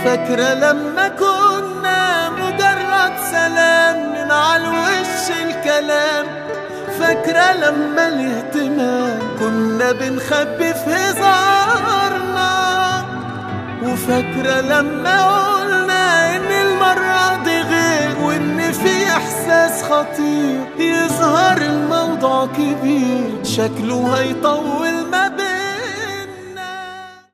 فاكرة لما كنا مجرد سلام من على الوش الكلام فاكرة لما الاهتمام كنا بنخبي في هزارنا وفاكرة لما قلنا ان المرة دي غير وان في احساس خطير يظهر الموضوع كبير شكله هيطول ما بين